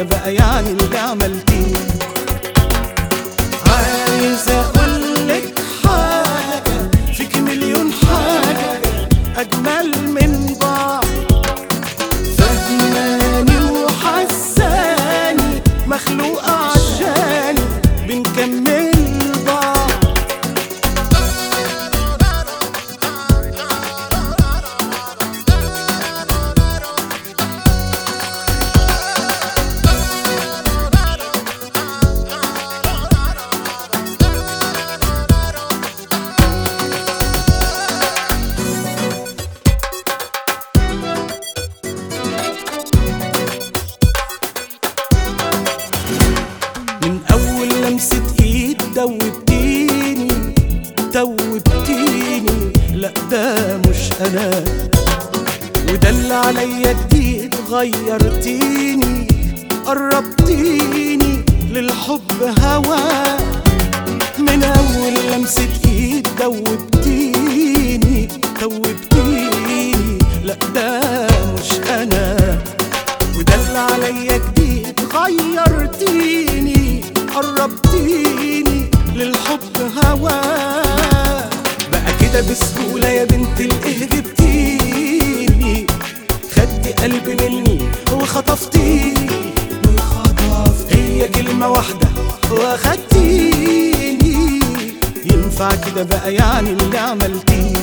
كده بقى يعني اللي عملتيه عايز اقولك حاجة فيك مليون حاجة اجمل من بعض فهماني وحساني مخلوقة عشاني بنكمل بعض من اول لمسة ايد دوبتيني دوبتيني لا ده مش انا وده اللي عليا جديد غيرتيني قربتيني للحب هوا من اول لمسة ايد دوبتيني دوبتيني لا ده مش انا وده اللي عليا جديد غيرتيني قربتيني للحب هوا بقى كده بسهولة يا بنت الايه جبتيني خدتي قلبي مني وخطفتيني وخطفت هي كلمة واحدة واخدتيني ينفع كده بقى يعني اللي عملتيه